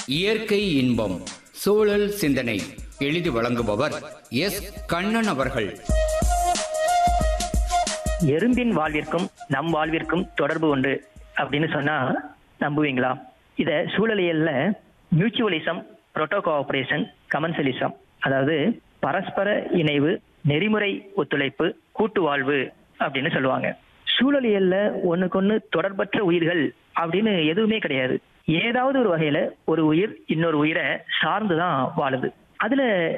இயற்கை இன்பம் சூழல் சிந்தனை எழுதி வழங்குபவர் எஸ் கண்ணன் அவர்கள் எறும்பின் வாழ்விற்கும் நம் வாழ்விற்கும் தொடர்பு உண்டு அப்படின்னு சொன்னா நம்புவீங்களா இத சூழலியல்ல மியூச்சுவலிசம் புரோட்டோ கோஆபரேஷன் கமன்சலிசம் அதாவது பரஸ்பர இணைவு நெறிமுறை ஒத்துழைப்பு கூட்டு வாழ்வு அப்படின்னு சொல்லுவாங்க சூழலியல்ல ஒண்ணுக்கொன்னு தொடர்பற்ற உயிர்கள் அப்படின்னு எதுவுமே கிடையாது ஏதாவது ஒரு வகையில ஒரு உயிர் இன்னொரு உயிரை சார்ந்துதான் வாழுது அதுல